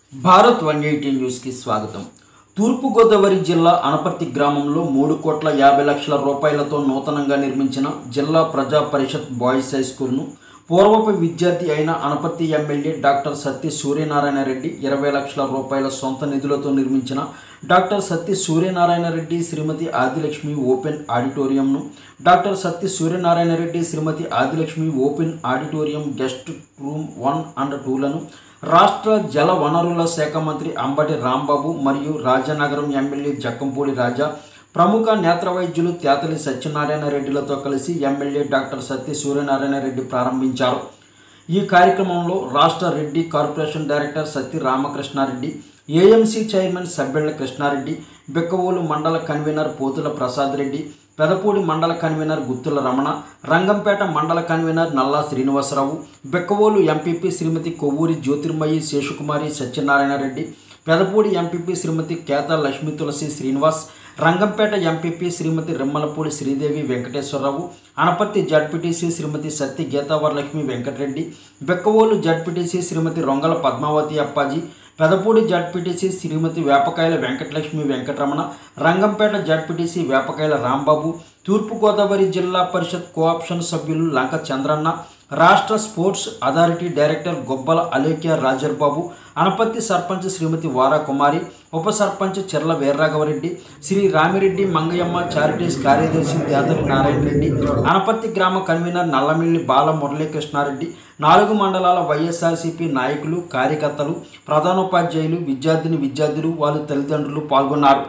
Bharat one eighty న్యూస్కి స్వాగతం తూర్పుగోదావరి జిల్లా అనపర్తి గ్రామంలో మూడు కోట్ల యాభై లక్షల రూపాయలతో నూతనంగా నిర్మించిన జిల్లా ప్రజా పరిషత్ బాయ్స్ హై స్కూల్ను పూర్వపు విద్యార్థి అయిన అనపర్తి ఎమ్మెల్యే డాక్టర్ సత్య సూర్యనారాయణ రెడ్డి ఇరవై లక్షల రూపాయల సొంత నిధులతో నిర్మించిన డాక్టర్ సత్య సూర్యనారాయణ రెడ్డి శ్రీమతి ఆదిలక్ష్మి ఓపెన్ ఆడిటోరియంను doctor Satya Suryanarayana Reddy Shrimati Adilakshmi open auditorium guest room one and టూలను రాష్ట్ర జల వనరుల శాఖ మంత్రి అంబటి రాంబాబు మరియు రాజానగరం ఎమ్మెల్యే జక్కంపూడి రాజా ప్రముఖ నేత్ర వైద్యులు తేతలి సత్యనారాయణ రెడ్డిలతో కలిసి ఎమ్మెల్యే డాక్టర్ సత్య సూర్యనారాయణ రెడ్డి ప్రారంభించారు ఈ కార్యక్రమంలో రాష్ట్ర Reddy corporation director Satya Ramakrishna Reddy AMC chairman Sabbella Krishna Reddy Bikkavolu మండల కన్వీనర్ పోతుల ప్రసాద్ రెడ్డి పెదపూడి మండల కన్వీనర్ గుత్తుల రమణ రంగంపేట మండల convener Nalla Srinivasa Rao Bikkavolu MPP Shrimati Kovvuri Jyothirmayi Seshakumari Satyanarayana Reddy Pedapudi MPP Shrimati Keta Lakshmi Tulasi Srinivas Rangampeta MPP Shrimati Remmalapudi Sridevi Venkateswara Rao Anaparthi ZPTC Shrimati Satya Geetha Varalakshmi Venkata Reddy Bikkavolu ZPTC Shrimati Rongala Padmavati Appaji Pedapudi ZPTC Shrimati Vepakayala Venkatalakshmi Venkataramana Rangampeta ZPTC Vepakayala Rambabu Thurpu Godavari Zilla Parishad co-option సభ్యులు లంక చంద్రన్న రాష్ట్ర sports authority director Gobbala Alekhya Rajarbabu Anaparthi sarpanch Shrimati Vara Kumari ఉప సర్పంచ్ చెర్ల వీర్రాఘవరెడ్డి శ్రీ రామిరెడ్డి మంగయ్యమ్మ చారిటీస్ కార్యదర్శి తేదరి నారాయణ రెడ్డి అనపర్తి గ్రామ కన్వీనర్ నల్లమిల్లి బాల మురళీకృష్ణారెడ్డి నాలుగు మండలాల వైఎస్ఆర్సీపీ నాయకులు కార్యకర్తలు ప్రధానోపాధ్యాయులు విద్యార్థిని విద్యార్థులు వాళ్ళ తల్లిదండ్రులు పాల్గొన్నారు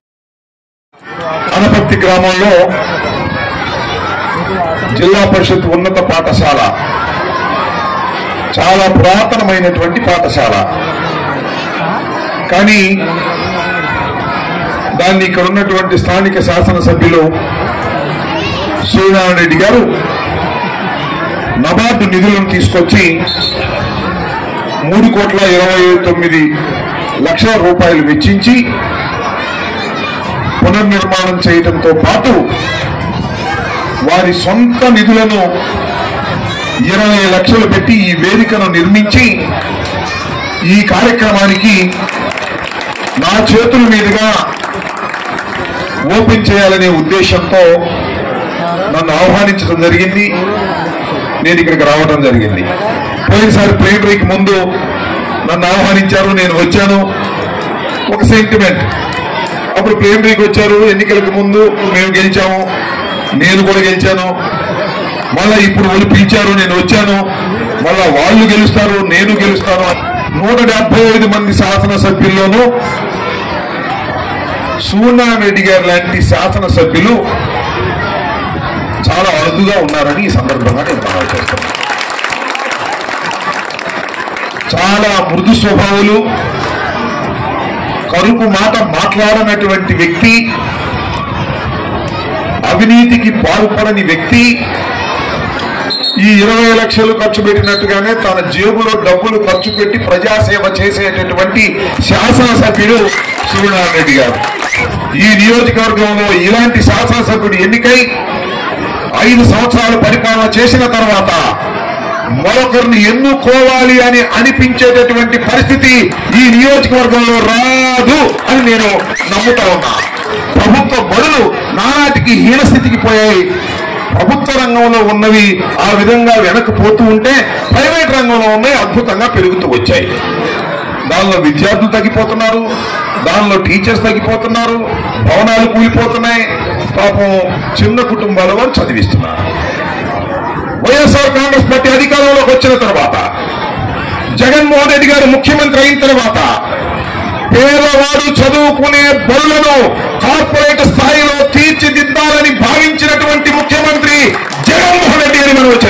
అనపర్తి గ్రామంలో జిల్లా పరిషత్ ఉన్నత పాఠశాల చాలా పురాతనమైనటువంటి పాఠశాల కానీ దాన్ని ఇక్కడ ఉన్నటువంటి స్థానిక శాసనసభ్యులు సూర్యనారాయణ రెడ్డి గారు నబార్డు నిధులను తీసుకొచ్చి మూడు కోట్ల ఇరవై తొమ్మిది లక్షల రూపాయలు వెచ్చించి పునర్నిర్మాణం చేయడంతో పాటు వారి సొంత నిధులను ఇరవై లక్షలు పెట్టి ఈ వేదికను నిర్మించి ఈ కార్యక్రమానికి నా చేతుల మీదుగా ఓపెన్ చేయాలనే ఉద్దేశంతో నన్ను ఆహ్వానించడం జరిగింది నేను ఇక్కడికి రావడం జరిగింది పోయినసారి ప్రైమరీకి ముందు నన్ను ఆహ్వానించారు నేను వచ్చాను ఒక సెంటిమెంట్ అప్పుడు ప్రైమరీకి వచ్చారు ఎన్నికలకు ముందు మేము గెలిచాము నేను కూడా గెలిచాను మళ్ళా ఇప్పుడు వాళ్ళు పిలిచారు నేను వచ్చాను మళ్ళా వాళ్ళు గెలుస్తారు నేను గెలుస్తాను నూట డెబ్బై ఐదు మంది శాసనసభ్యుల్లోనూ సూర్యనారాయణ రెడ్డి గారు లాంటి శాసనసభ్యులు చాలా అరుదుగా ఉన్నారని ఈ సందర్భంగా నేను మనవి చేస్తున్నాను చాలా మృదు స్వభావులు కరుకు మాట మాట్లాడనటువంటి వ్యక్తి అవినీతికి పాల్పడని వ్యక్తి ఈ ఇరవై లక్షలు ఖర్చు పెట్టినట్టుగానే తన జేబులో డబ్బులు ఖర్చు పెట్టి ప్రజాసేవ చేసేటటువంటి శాసనసభ్యుడు సూర్యనారాయణ రెడ్డి గారు ఈ నియోజకవర్గంలో ఇలాంటి శాసనసభ్యుడు ఎన్నికై ఐదు సంవత్సరాలు పరిపాలన చేసిన తర్వాత మరొకరిని ఎన్నుకోవాలి అని అనిపించేటటువంటి పరిస్థితి ఈ నియోజకవర్గంలో రాదు అని నేను నమ్ముతా ఉన్నా ప్రభుత్వ బడులు నానాటికి హీనస్థితికి పోయాయి ప్రభుత్వ రంగంలో ఉన్నవి ఆ విధంగా వెనక్కి పోతూ ఉంటే ప్రైవేట్ రంగంలో ఉన్నవి అద్భుతంగా పెరుగుతూ వచ్చాయి దానిలో విద్యార్థులు తగ్గిపోతున్నారు దానిలో టీచర్స్ తగ్గిపోతున్నారు భవనాలు కూలిపోతున్నాయి పాపం చిన్న కుటుంబాల వారు చదివిస్తున్నారు వైఎస్ఆర్ కాంగ్రెస్ పార్టీ అధికారంలోకి వచ్చిన తర్వాత జగన్మోహన్ రెడ్డి గారు ముఖ్యమంత్రి అయిన తర్వాత పేదవాడు చదువుకునే బడులను కార్పొరేట్ స్థాయిలో తీర్చిదిద్దాలని భావించినటువంటి ముఖ్యమంత్రి జగన్మోహన్ రెడ్డి అని మనం